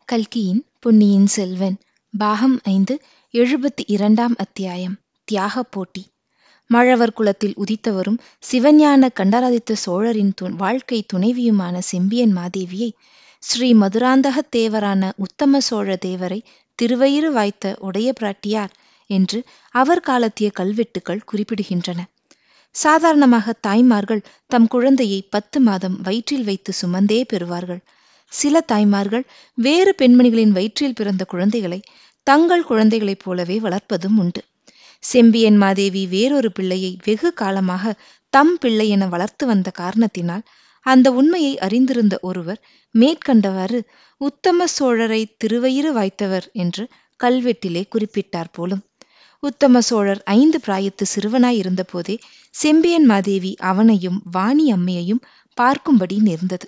கல்கியின் பொன்னியின் செல்வன் பாகம் ஐந்து எழுபத்தி இரண்டாம் அத்தியாயம் தியாக போட்டி மழவர் குலத்தில் உதித்தவரும் சிவஞான கண்டராதித்த சோழரின் து வாழ்க்கை துணைவியுமான செம்பியன் மாதேவியை ஸ்ரீ மதுராந்தக தேவரான உத்தம சோழ தேவரை திருவயிறு வாய்த்த உடைய பிராட்டியார் என்று அவர் காலத்திய கல்வெட்டுக்கள் குறிப்பிடுகின்றன சாதாரணமாக தாய்மார்கள் தம் குழந்தையை பத்து மாதம் வயிற்றில் வைத்து சுமந்தே பெறுவார்கள் சில தாய்மார்கள் வேறு பெண்மணிகளின் வயிற்றில் பிறந்த குழந்தைகளை தங்கள் குழந்தைகளைப் போலவே வளர்ப்பதும் உண்டு செம்பியன் மாதேவி வேறொரு பிள்ளையை வெகு காலமாக தம் பிள்ளை என வளர்த்து வந்த காரணத்தினால் அந்த உண்மையை அறிந்திருந்த ஒருவர் மேற்கண்டவாறு உத்தம சோழரை திருவயிறு வாய்த்தவர் என்று கல்வெட்டிலே குறிப்பிட்டார் போலும் உத்தம சோழர் ஐந்து பிராயத்து சிறுவனாய் இருந்தபோதே செம்பியன் மாதேவி அவனையும் வாணி அம்மையையும் பார்க்கும்படி நேர்ந்தது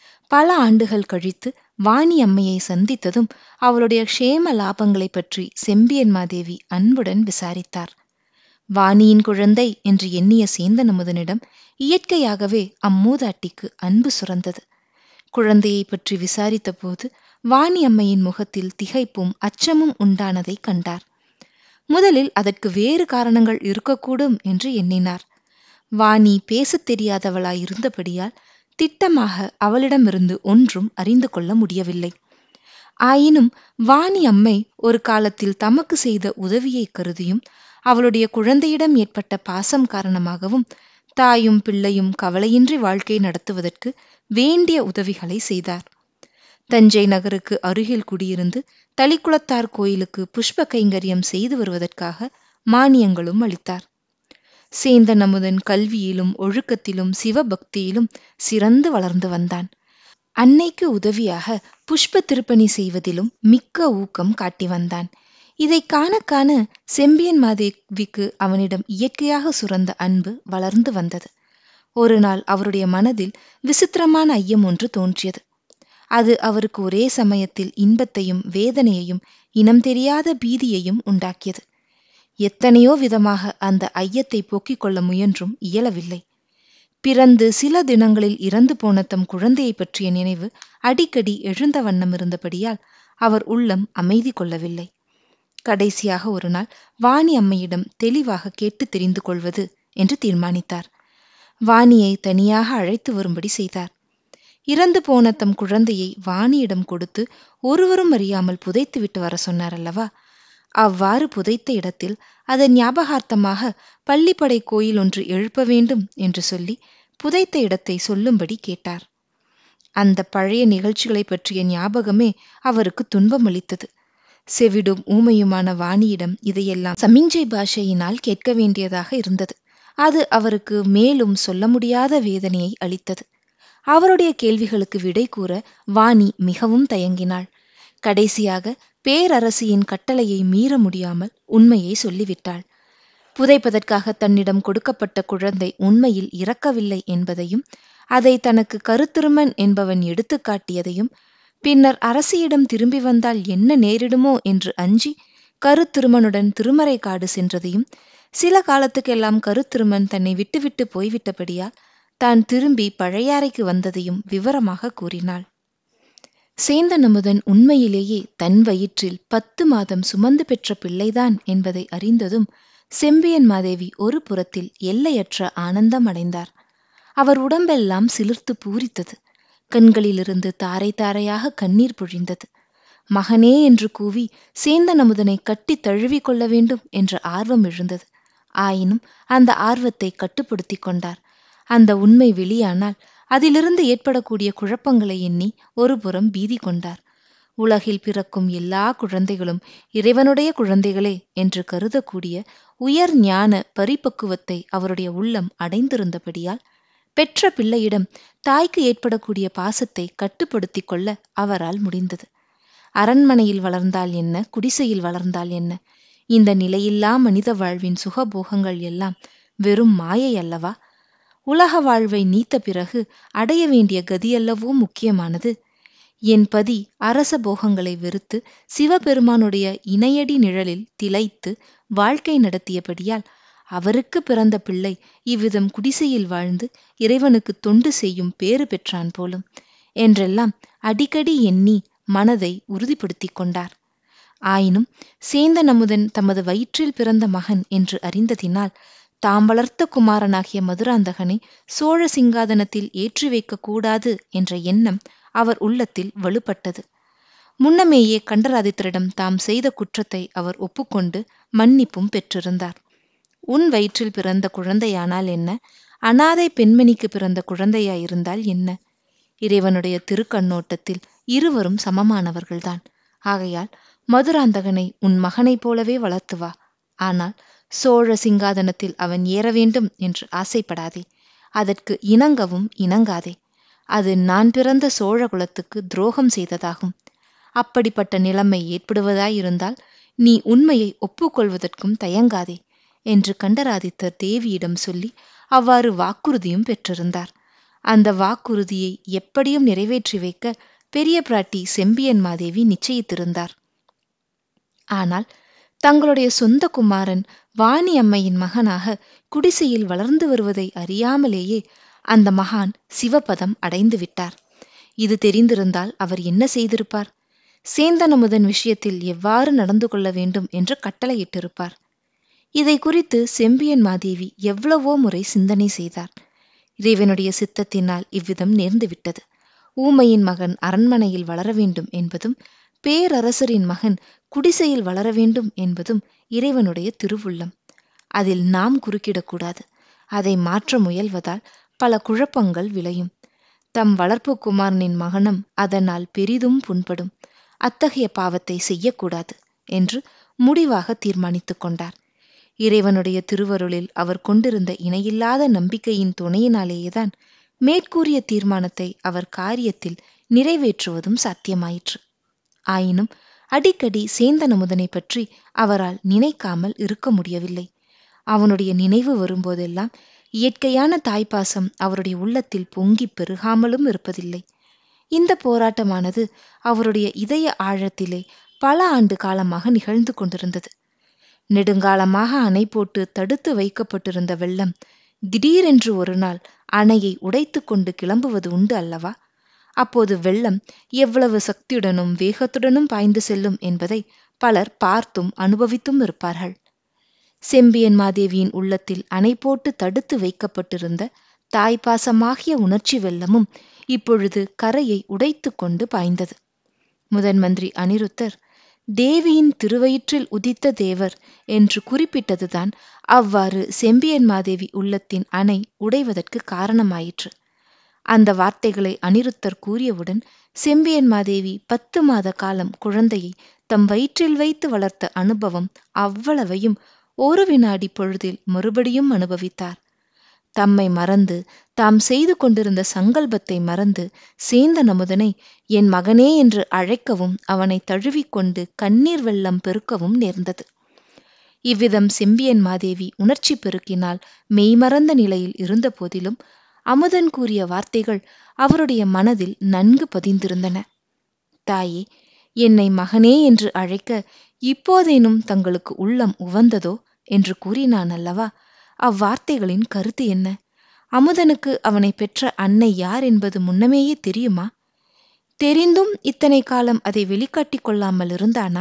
பல ஆண்டுகள் கழித்து வாணி அம்மையை சந்தித்ததும் அவளுடைய க்ஷேம லாபங்களை பற்றி செம்பியன் மாதேவி அன்புடன் விசாரித்தார் வாணியின் குழந்தை என்று எண்ணிய சேந்தன் அமுதனிடம் இயற்கையாகவே அம்மூதாட்டிக்கு அன்பு சுரந்தது குழந்தையை பற்றி விசாரித்த போது வாணி அம்மையின் முகத்தில் திகைப்பும் அச்சமும் உண்டானதை கண்டார் முதலில் அதற்கு வேறு காரணங்கள் இருக்கக்கூடும் என்று எண்ணினார் வாணி பேசத் தெரியாதவளாய் இருந்தபடியால் திட்டமாக அவளிடமிருந்து ஒன்றும் அறிந்து கொள்ள முடியவில்லை ஆயினும் வாணி அம்மை ஒரு காலத்தில் தமக்கு செய்த உதவியை கருதியும் அவளுடைய குழந்தையிடம் ஏற்பட்ட பாசம் காரணமாகவும் தாயும் பிள்ளையும் கவலையின்றி வாழ்க்கை நடத்துவதற்கு வேண்டிய உதவிகளை செய்தார் தஞ்சை நகருக்கு அருகில் குடியிருந்து தளிக்குளத்தார் கோயிலுக்கு புஷ்ப கைங்கரியம் செய்து வருவதற்காக மானியங்களும் அளித்தார் சேந்தன் அமுதன் கல்வியிலும் ஒழுக்கத்திலும் சிவபக்தியிலும் சிறந்து வளர்ந்து வந்தான் அன்னைக்கு உதவியாக புஷ்ப திருப்பணி செய்வதிலும் மிக்க ஊக்கம் காட்டி வந்தான் இதை காண காண செம்பியன் மாதேவிக்கு அவனிடம் இயற்கையாக சுரந்த அன்பு வளர்ந்து வந்தது ஒரு நாள் அவருடைய மனதில் விசித்திரமான ஐயம் ஒன்று தோன்றியது அது அவருக்கு ஒரே சமயத்தில் இன்பத்தையும் வேதனையையும் இனம் தெரியாத பீதியையும் உண்டாக்கியது எத்தனையோ விதமாக அந்த ஐயத்தை போக்கிக் கொள்ள முயன்றும் இயலவில்லை பிறந்து சில தினங்களில் இறந்து போன தம் குழந்தையை பற்றிய நினைவு அடிக்கடி எழுந்த வண்ணம் இருந்தபடியால் அவர் உள்ளம் அமைதி கொள்ளவில்லை கடைசியாக ஒரு நாள் வாணி அம்மையிடம் தெளிவாக கேட்டு தெரிந்து கொள்வது என்று தீர்மானித்தார் வாணியை தனியாக அழைத்து வரும்படி செய்தார் இறந்து போன தம் குழந்தையை வாணியிடம் கொடுத்து ஒருவரும் அறியாமல் புதைத்து விட்டு வர சொன்னார் அல்லவா அவ்வாறு புதைத்த இடத்தில் அதன் ஞாபகார்த்தமாக பள்ளிப்படை கோயில் ஒன்று எழுப்ப வேண்டும் என்று சொல்லி புதைத்த இடத்தை சொல்லும்படி கேட்டார் அந்த பழைய நிகழ்ச்சிகளை பற்றிய ஞாபகமே அவருக்கு துன்பம் அளித்தது செவிடும் ஊமையுமான வாணியிடம் இதையெல்லாம் சமிஞ்சை பாஷையினால் கேட்க வேண்டியதாக இருந்தது அது அவருக்கு மேலும் சொல்ல முடியாத வேதனையை அளித்தது அவருடைய கேள்விகளுக்கு விடை கூற வாணி மிகவும் தயங்கினாள் கடைசியாக பேரரசியின் கட்டளையை மீற முடியாமல் உண்மையை சொல்லிவிட்டாள் புதைப்பதற்காக தன்னிடம் கொடுக்கப்பட்ட குழந்தை உண்மையில் இறக்கவில்லை என்பதையும் அதை தனக்கு கருத்திருமன் என்பவன் எடுத்து காட்டியதையும் பின்னர் அரசியிடம் திரும்பி வந்தால் என்ன நேரிடுமோ என்று அஞ்சி கருத்திருமனுடன் திருமறை காடு சென்றதையும் சில காலத்துக்கெல்லாம் கருத்திருமன் தன்னை விட்டுவிட்டு போய்விட்டபடியால் தான் திரும்பி பழையாறைக்கு வந்ததையும் விவரமாக கூறினாள் சேந்தன் அமுதன் உண்மையிலேயே தன் வயிற்றில் பத்து மாதம் சுமந்து பெற்ற பிள்ளைதான் என்பதை அறிந்ததும் செம்பியன் மாதேவி ஒரு புறத்தில் எல்லையற்ற ஆனந்தம் அடைந்தார் அவர் உடம்பெல்லாம் சிலிர்த்து பூரித்தது கண்களிலிருந்து தாரை தாரையாக கண்ணீர் பொழிந்தது மகனே என்று கூவி சேந்தன் அமுதனை கட்டி தழுவி கொள்ள வேண்டும் என்ற ஆர்வம் எழுந்தது ஆயினும் அந்த ஆர்வத்தை கட்டுப்படுத்தி கொண்டார் அந்த உண்மை வெளியானால் அதிலிருந்து ஏற்படக்கூடிய குழப்பங்களை எண்ணி ஒருபுறம் பீதி கொண்டார் உலகில் பிறக்கும் எல்லா குழந்தைகளும் இறைவனுடைய குழந்தைகளே என்று கருதக்கூடிய உயர் ஞான பரிபக்குவத்தை அவருடைய உள்ளம் அடைந்திருந்தபடியால் பெற்ற பிள்ளையிடம் தாய்க்கு ஏற்படக்கூடிய பாசத்தை கட்டுப்படுத்தி கொள்ள அவரால் முடிந்தது அரண்மனையில் வளர்ந்தால் என்ன குடிசையில் வளர்ந்தால் என்ன இந்த நிலையில்லா மனித வாழ்வின் சுகபோகங்கள் எல்லாம் வெறும் மாயை அல்லவா உலக வாழ்வை நீத்த பிறகு அடைய வேண்டிய கதியல்லவோ முக்கியமானது என் பதி அரச போகங்களை வெறுத்து சிவபெருமானுடைய இணையடி நிழலில் திளைத்து வாழ்க்கை நடத்தியபடியால் அவருக்கு பிறந்த பிள்ளை இவ்விதம் குடிசையில் வாழ்ந்து இறைவனுக்கு தொண்டு செய்யும் பேறு பெற்றான் போலும் என்றெல்லாம் அடிக்கடி எண்ணி மனதை உறுதிப்படுத்திக் கொண்டார் ஆயினும் சேந்தன் அமுதன் தமது வயிற்றில் பிறந்த மகன் என்று அறிந்ததினால் தாம் வளர்த்த குமாரனாகிய மதுராந்தகனை சோழ சிங்காதனத்தில் ஏற்றி வைக்க கூடாது என்ற எண்ணம் அவர் உள்ளத்தில் வலுப்பட்டது முன்னமேயே கண்டராதித்தரிடம் தாம் செய்த குற்றத்தை அவர் ஒப்புக்கொண்டு மன்னிப்பும் பெற்றிருந்தார் உன் வயிற்றில் பிறந்த குழந்தையானால் என்ன அனாதை பெண்மணிக்கு பிறந்த குழந்தையாயிருந்தால் என்ன இறைவனுடைய திருக்கண்ணோட்டத்தில் இருவரும் சமமானவர்கள்தான் ஆகையால் மதுராந்தகனை உன் மகனைப் போலவே வளர்த்து வா ஆனால் சோழ சிங்காதனத்தில் அவன் ஏற வேண்டும் என்று ஆசைப்படாதே அதற்கு இணங்கவும் இணங்காதே அது நான் பிறந்த சோழ குலத்துக்கு துரோகம் செய்ததாகும் அப்படிப்பட்ட நிலைமை ஏற்படுவதாயிருந்தால் நீ உண்மையை ஒப்புக்கொள்வதற்கும் தயங்காதே என்று கண்டராதித்தர் தேவியிடம் சொல்லி அவ்வாறு வாக்குறுதியும் பெற்றிருந்தார் அந்த வாக்குறுதியை எப்படியும் நிறைவேற்றி வைக்க பெரிய பிராட்டி செம்பியன் மாதேவி நிச்சயித்திருந்தார் ஆனால் தங்களுடைய சொந்த குமாரன் வாணி அம்மையின் மகனாக குடிசையில் வளர்ந்து வருவதை அறியாமலேயே அந்த மகான் சிவபதம் அடைந்து விட்டார் இது தெரிந்திருந்தால் அவர் என்ன செய்திருப்பார் சேந்தனமுதன் விஷயத்தில் எவ்வாறு நடந்து கொள்ள வேண்டும் என்று கட்டளையிட்டிருப்பார் இதை குறித்து செம்பியன் மாதேவி எவ்வளவோ முறை சிந்தனை செய்தார் இறைவனுடைய சித்தத்தினால் இவ்விதம் நேர்ந்து விட்டது ஊமையின் மகன் அரண்மனையில் வளர வேண்டும் என்பதும் பேரரசரின் மகன் குடிசையில் வளர வேண்டும் என்பதும் இறைவனுடைய திருவுள்ளம் அதில் நாம் குறுக்கிடக்கூடாது அதை மாற்ற முயல்வதால் பல குழப்பங்கள் விளையும் தம் வளர்ப்பு குமாரனின் மகனும் அதனால் பெரிதும் புண்படும் அத்தகைய பாவத்தை செய்யக்கூடாது என்று முடிவாக தீர்மானித்துக் கொண்டார் இறைவனுடைய திருவருளில் அவர் கொண்டிருந்த இணையில்லாத நம்பிக்கையின் துணையினாலேயேதான் மேற்கூறிய தீர்மானத்தை அவர் காரியத்தில் நிறைவேற்றுவதும் சாத்தியமாயிற்று ஆயினும் அடிக்கடி சேந்தனமுதனை பற்றி அவரால் நினைக்காமல் இருக்க முடியவில்லை அவனுடைய நினைவு வரும்போதெல்லாம் இயற்கையான தாய்ப்பாசம் அவருடைய உள்ளத்தில் பொங்கி பெருகாமலும் இருப்பதில்லை இந்த போராட்டமானது அவருடைய இதய ஆழத்திலே பல ஆண்டு காலமாக நிகழ்ந்து கொண்டிருந்தது நெடுங்காலமாக அணை போட்டு தடுத்து வைக்கப்பட்டிருந்த வெள்ளம் திடீரென்று ஒரு நாள் அணையை உடைத்து கொண்டு கிளம்புவது உண்டு அல்லவா அப்போது வெள்ளம் எவ்வளவு சக்தியுடனும் வேகத்துடனும் பாய்ந்து செல்லும் என்பதை பலர் பார்த்தும் அனுபவித்தும் இருப்பார்கள் செம்பியன் மாதேவியின் உள்ளத்தில் அணை போட்டு தடுத்து வைக்கப்பட்டிருந்த தாய்ப்பாசமாகிய உணர்ச்சி வெள்ளமும் இப்பொழுது கரையை உடைத்து கொண்டு பாய்ந்தது முதன் மந்திரி அனிருத்தர் தேவியின் திருவயிற்றில் உதித்த தேவர் என்று குறிப்பிட்டதுதான் அவ்வாறு செம்பியன் மாதேவி உள்ளத்தின் அணை உடைவதற்கு காரணமாயிற்று அந்த வார்த்தைகளை அனிருத்தர் கூறியவுடன் செம்பியன் மாதேவி பத்து மாத காலம் குழந்தையை தம் வயிற்றில் வைத்து வளர்த்த அனுபவம் அவ்வளவையும் ஒரு வினாடி பொழுதில் மறுபடியும் அனுபவித்தார் தம்மை மறந்து தாம் செய்து கொண்டிருந்த சங்கல்பத்தை மறந்து சேந்த நமுதனை என் மகனே என்று அழைக்கவும் அவனை தழுவிக்கொண்டு கண்ணீர் வெள்ளம் பெருக்கவும் நேர்ந்தது இவ்விதம் செம்பியன் மாதேவி உணர்ச்சி பெருக்கினால் மெய்மறந்த நிலையில் இருந்த போதிலும் அமுதன் கூறிய வார்த்தைகள் அவருடைய மனதில் நன்கு பதிந்திருந்தன தாயே என்னை மகனே என்று அழைக்க இப்போதேனும் தங்களுக்கு உள்ளம் உவந்ததோ என்று கூறினான் அல்லவா அவ்வார்த்தைகளின் கருத்து என்ன அமுதனுக்கு அவனை பெற்ற அன்னை யார் என்பது முன்னமேயே தெரியுமா தெரிந்தும் இத்தனை காலம் அதை வெளிக்காட்டிக் கொள்ளாமல் இருந்தானா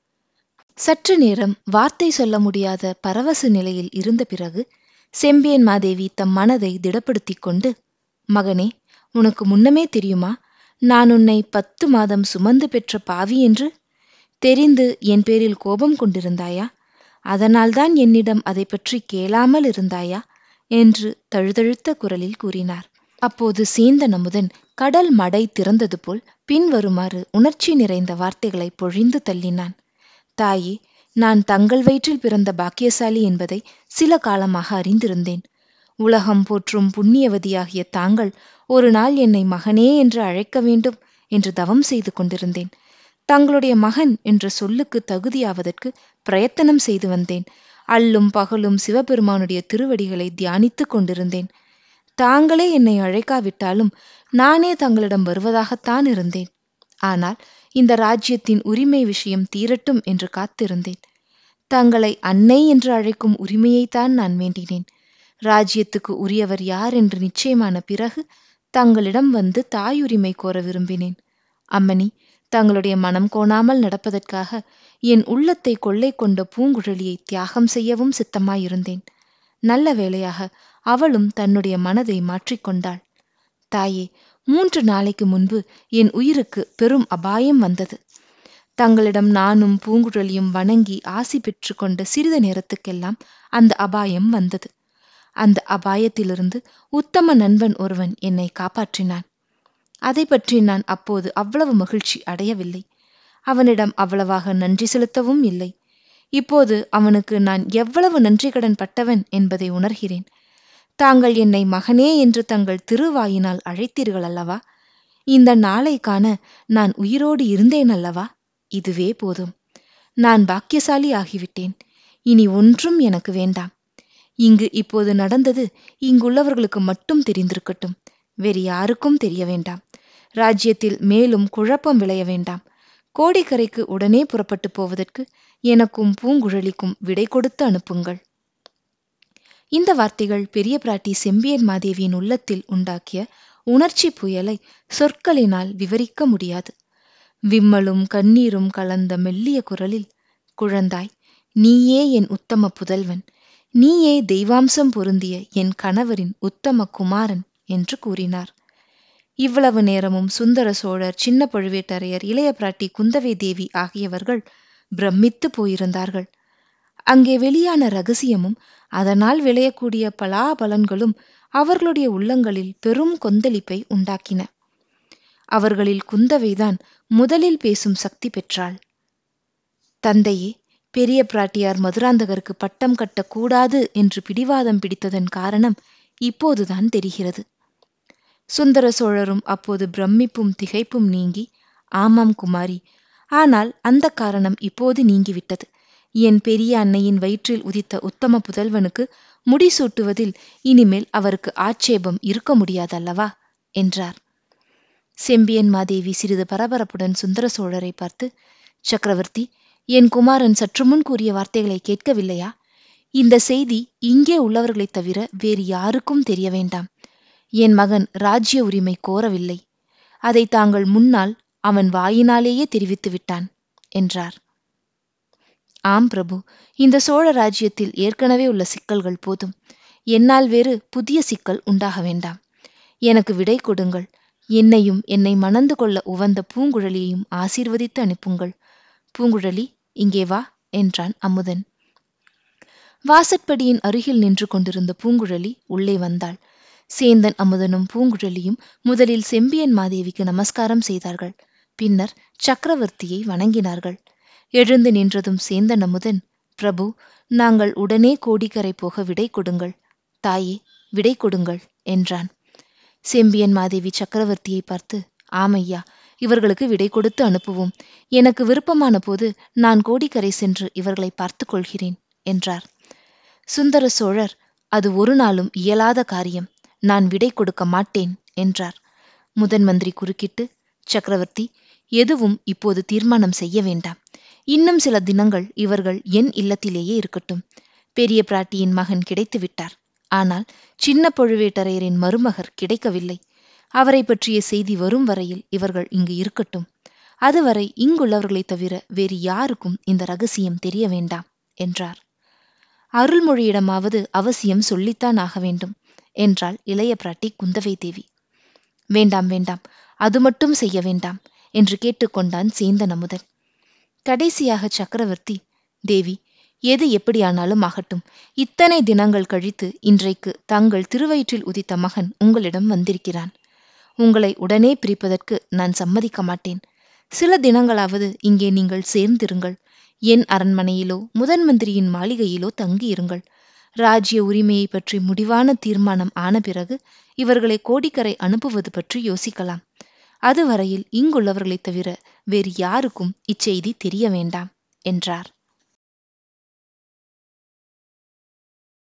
சற்று நேரம் வார்த்தை சொல்ல முடியாத பரவச நிலையில் இருந்த பிறகு செம்பியன் மாதேவி தம் மனதை திடப்படுத்திக் கொண்டு மகனே உனக்கு முன்னமே தெரியுமா நான் உன்னை பத்து மாதம் சுமந்து பெற்ற பாவி என்று தெரிந்து என் பேரில் கோபம் கொண்டிருந்தாயா அதனால்தான் என்னிடம் அதை பற்றி கேளாமல் இருந்தாயா என்று தழுதழுத்த குரலில் கூறினார் அப்போது சேந்த நமுதன் கடல் மடை திறந்தது போல் பின்வருமாறு உணர்ச்சி நிறைந்த வார்த்தைகளை பொழிந்து தள்ளினான் தாயே நான் தங்கள் வயிற்றில் பிறந்த பாக்கியசாலி என்பதை சில காலமாக அறிந்திருந்தேன் உலகம் போற்றும் புண்ணியவதியாகிய தாங்கள் ஒரு நாள் என்னை மகனே என்று அழைக்க வேண்டும் என்று தவம் செய்து கொண்டிருந்தேன் தங்களுடைய மகன் என்ற சொல்லுக்கு தகுதியாவதற்கு பிரயத்தனம் செய்து வந்தேன் அல்லும் பகலும் சிவபெருமானுடைய திருவடிகளை தியானித்துக் கொண்டிருந்தேன் தாங்களே என்னை அழைக்காவிட்டாலும் நானே தங்களிடம் வருவதாகத்தான் இருந்தேன் ஆனால் இந்த ராஜ்யத்தின் உரிமை விஷயம் தீரட்டும் என்று காத்திருந்தேன் தங்களை அன்னை என்று அழைக்கும் உரிமையைத்தான் நான் வேண்டினேன் ராஜ்யத்துக்கு உரியவர் யார் என்று நிச்சயமான பிறகு தங்களிடம் வந்து தாயுரிமை கோர விரும்பினேன் அம்மணி தங்களுடைய மனம் கோணாமல் நடப்பதற்காக என் உள்ளத்தை கொள்ளை கொண்ட பூங்குழலியை தியாகம் செய்யவும் சித்தமாயிருந்தேன் நல்ல வேளையாக அவளும் தன்னுடைய மனதை மாற்றிக்கொண்டாள் தாயே மூன்று நாளைக்கு முன்பு என் உயிருக்கு பெரும் அபாயம் வந்தது தங்களிடம் நானும் பூங்குழலியும் வணங்கி ஆசி பெற்று கொண்ட சிறிது நேரத்துக்கெல்லாம் அந்த அபாயம் வந்தது அந்த அபாயத்திலிருந்து உத்தம நண்பன் ஒருவன் என்னை காப்பாற்றினான் அதை பற்றி நான் அப்போது அவ்வளவு மகிழ்ச்சி அடையவில்லை அவனிடம் அவ்வளவாக நன்றி செலுத்தவும் இல்லை இப்போது அவனுக்கு நான் எவ்வளவு நன்றி கடன் பட்டவன் என்பதை உணர்கிறேன் தாங்கள் என்னை மகனே என்று தங்கள் திருவாயினால் அழைத்தீர்கள் அல்லவா இந்த நாளை காண நான் உயிரோடு இருந்தேன் அல்லவா இதுவே போதும் நான் பாக்கியசாலி ஆகிவிட்டேன் இனி ஒன்றும் எனக்கு வேண்டாம் இங்கு இப்போது நடந்தது இங்குள்ளவர்களுக்கு மட்டும் தெரிந்திருக்கட்டும் வேறு யாருக்கும் தெரிய வேண்டாம் ராஜ்யத்தில் மேலும் குழப்பம் விளைய வேண்டாம் கோடிக்கரைக்கு உடனே புறப்பட்டு போவதற்கு எனக்கும் பூங்குழலிக்கும் விடை கொடுத்து அனுப்புங்கள் இந்த வார்த்தைகள் பெரிய பிராட்டி செம்பியன் மாதேவியின் உள்ளத்தில் உண்டாக்கிய உணர்ச்சி புயலை சொற்களினால் விவரிக்க முடியாது விம்மலும் கண்ணீரும் கலந்த மெல்லிய குரலில் குழந்தாய் நீயே என் உத்தம புதல்வன் நீயே தெய்வாம்சம் பொருந்திய என் கணவரின் உத்தம குமாரன் என்று கூறினார் இவ்வளவு நேரமும் சுந்தர சோழர் சின்ன பழுவேட்டரையர் இளைய பிராட்டி குந்தவை தேவி ஆகியவர்கள் பிரமித்து போயிருந்தார்கள் அங்கே வெளியான ரகசியமும் அதனால் விளையக்கூடிய பலாபலன்களும் அவர்களுடைய உள்ளங்களில் பெரும் கொந்தளிப்பை உண்டாக்கின அவர்களில் குந்தவைதான் முதலில் பேசும் சக்தி பெற்றாள் தந்தையே பெரிய பிராட்டியார் மதுராந்தகருக்கு பட்டம் கட்டக்கூடாது என்று பிடிவாதம் பிடித்ததன் காரணம் இப்போதுதான் தெரிகிறது சுந்தர சோழரும் அப்போது பிரமிப்பும் திகைப்பும் நீங்கி ஆமாம் குமாரி ஆனால் அந்த காரணம் இப்போது நீங்கிவிட்டது என் பெரிய அன்னையின் வயிற்றில் உதித்த உத்தம புதல்வனுக்கு முடிசூட்டுவதில் இனிமேல் அவருக்கு ஆட்சேபம் இருக்க முடியாதல்லவா என்றார் செம்பியன் மாதேவி சிறிது பரபரப்புடன் சுந்தர சோழரை பார்த்து சக்கரவர்த்தி என் குமாரன் சற்று முன் கூறிய வார்த்தைகளை கேட்கவில்லையா இந்த செய்தி இங்கே உள்ளவர்களைத் தவிர வேறு யாருக்கும் தெரிய வேண்டாம் என் மகன் ராஜ்ய உரிமை கோரவில்லை அதை தாங்கள் முன்னால் அவன் வாயினாலேயே தெரிவித்து விட்டான் என்றார் ஆம் பிரபு இந்த சோழ ராஜ்யத்தில் ஏற்கனவே உள்ள சிக்கல்கள் போதும் என்னால் வேறு புதிய சிக்கல் உண்டாக வேண்டாம் எனக்கு விடை கொடுங்கள் என்னையும் என்னை மணந்து கொள்ள உவந்த பூங்குழலியையும் ஆசீர்வதித்து அனுப்புங்கள் பூங்குழலி இங்கே வா என்றான் அமுதன் வாசற்படியின் அருகில் நின்று கொண்டிருந்த பூங்குழலி உள்ளே வந்தாள் சேந்தன் அமுதனும் பூங்குழலியும் முதலில் செம்பியன் மாதேவிக்கு நமஸ்காரம் செய்தார்கள் பின்னர் சக்கரவர்த்தியை வணங்கினார்கள் எழுந்து நின்றதும் சேந்தன் அமுதன் பிரபு நாங்கள் உடனே கோடிக்கரை போக விடை கொடுங்கள் தாயே விடை கொடுங்கள் என்றான் செம்பியன் மாதேவி சக்கரவர்த்தியை பார்த்து ஆமையா இவர்களுக்கு விடை கொடுத்து அனுப்புவோம் எனக்கு விருப்பமான போது நான் கோடிக்கரை சென்று இவர்களை பார்த்து கொள்கிறேன் என்றார் சுந்தர சோழர் அது ஒரு நாளும் இயலாத காரியம் நான் விடை கொடுக்க மாட்டேன் என்றார் முதன் மந்திரி குறுக்கிட்டு சக்கரவர்த்தி எதுவும் இப்போது தீர்மானம் செய்ய வேண்டாம் இன்னும் சில தினங்கள் இவர்கள் என் இல்லத்திலேயே இருக்கட்டும் பெரிய பிராட்டியின் மகன் கிடைத்து விட்டார் ஆனால் சின்ன பழுவேட்டரையரின் மருமகர் கிடைக்கவில்லை அவரை பற்றிய செய்தி வரும் வரையில் இவர்கள் இங்கு இருக்கட்டும் அதுவரை இங்குள்ளவர்களைத் தவிர வேறு யாருக்கும் இந்த ரகசியம் தெரிய வேண்டாம் என்றார் அருள்மொழியிடமாவது அவசியம் சொல்லித்தான் ஆக வேண்டும் என்றாள் இளைய பிராட்டி குந்தவை தேவி வேண்டாம் வேண்டாம் அது மட்டும் செய்ய வேண்டாம் என்று கேட்டுக்கொண்டான் சேந்தன் அமுதன் கடைசியாக சக்கரவர்த்தி தேவி எது எப்படியானாலும் ஆகட்டும் இத்தனை தினங்கள் கழித்து இன்றைக்கு தங்கள் திருவயிற்றில் உதித்த மகன் உங்களிடம் வந்திருக்கிறான் உங்களை உடனே பிரிப்பதற்கு நான் சம்மதிக்க மாட்டேன் சில தினங்களாவது இங்கே நீங்கள் சேர்ந்திருங்கள் என் அரண்மனையிலோ முதன் மந்திரியின் மாளிகையிலோ தங்கியிருங்கள் ராஜ்ய உரிமையை பற்றி முடிவான தீர்மானம் ஆன பிறகு இவர்களை கோடிக்கரை அனுப்புவது பற்றி யோசிக்கலாம் அதுவரையில் இங்குள்ளவர்களைத் தவிர வேறு யாருக்கும் இச்செய்தி தெரிய வேண்டாம் என்றார்